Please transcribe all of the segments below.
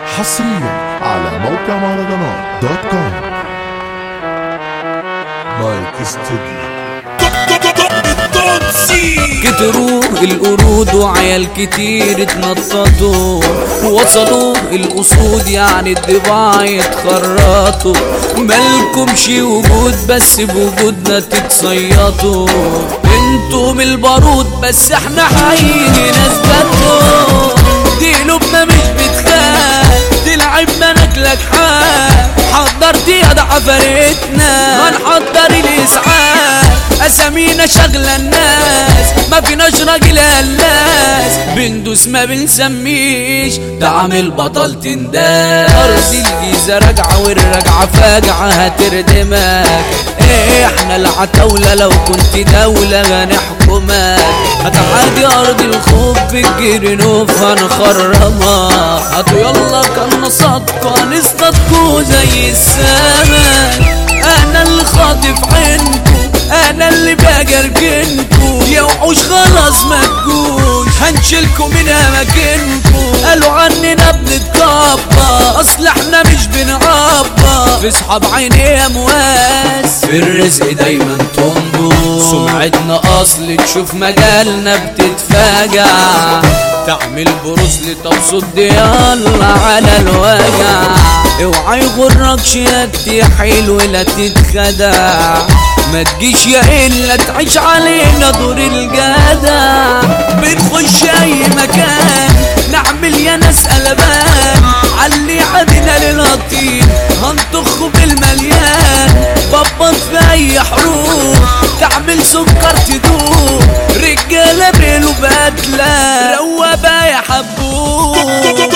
حصريا على موقع مهرجانات دوت كوم مايك استوديو كتروا القرود وعيال كتير اتنططوا وصلوا الاسود يعني الضباع يتخرطوا مالكمش وجود بس بوجودنا تتصيطوا انتم البارود بس احنا حقيقي ناس بتوا دي قلوبنا مش بتخاف تلعب مناكلك حال حضرت يا ده عفارتنا هنحضر الاسعاف اسامينا شغلة الناس ما فيناش راجل هلاس بندوس ما بنسميش ده عامل بطل تنداس ارض الجيزة راجعة والراجعة فاجعة هتردمك احنا العتاولة لو كنت دولة هنحكمك هتعادي ارض الخوف بالجرنوف هنخرمك هاتوا يلا كان صدقة هنصطادكوا زي السمك انا اللي خاطف عينكو انا اللي بجرجنكو يا وحوش خلاص ما تجوش هنشيلكوا من اماكنكو قالوا عننا بنتكبر اصل احنا مش بنعبر في صحاب عيني امواس في الرزق دايما تنبو سمعتنا اصل تشوف مجالنا بتتفاجع تعمل بروسلي طب صد يلا على الوجع اوعى يغرك شياكتي حلو لا تتخدع ما تجيش يا الا تعيش علينا دور الجدع بنخش اي مكان نعمل يا ناس قلبان علي عدنا للطين هنطخ بالمليان ببط في اي حروب تعمل سكر تدوب رجاله بيلو بدله روابه يا حبوب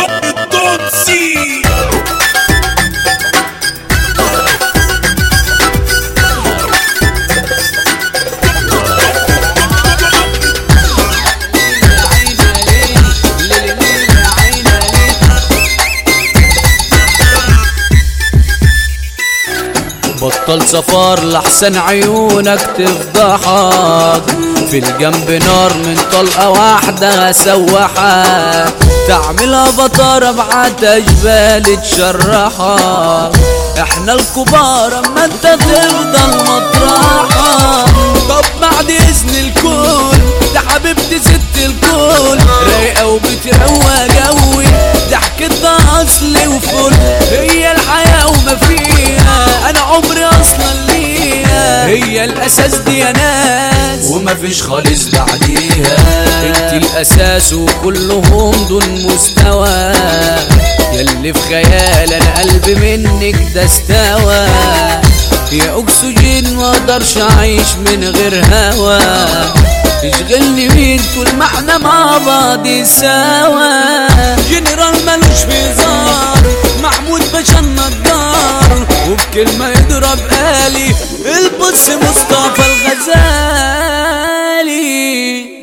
بطل سفر لحسن عيونك تفضحك في الجنب نار من طلقة واحدة هسوحك تعملها بطارة بعت جبال تشرحك احنا الكبار اما انت تفضل مطرحك طب بعد اذن الكل ده حبيبتي ست الكل رايقة وبتروى جوي ضحكتها اصلي وفل هي الحياة وما فيها انا عمري اصلا ليها هي الاساس دي يا ناس وما فيش خالص بعديها انت الاساس وكلهم دول مستوى ياللي في خيال انا قلبي منك ده استوى يا اكسجين ما اقدرش اعيش من غير هوا تشغلني مين طول ما احنا مع بعض سوا جنرال ملوش في هزار محمود باشا النجار وبكلمة يضرب آلي البص مصطفى الغزالي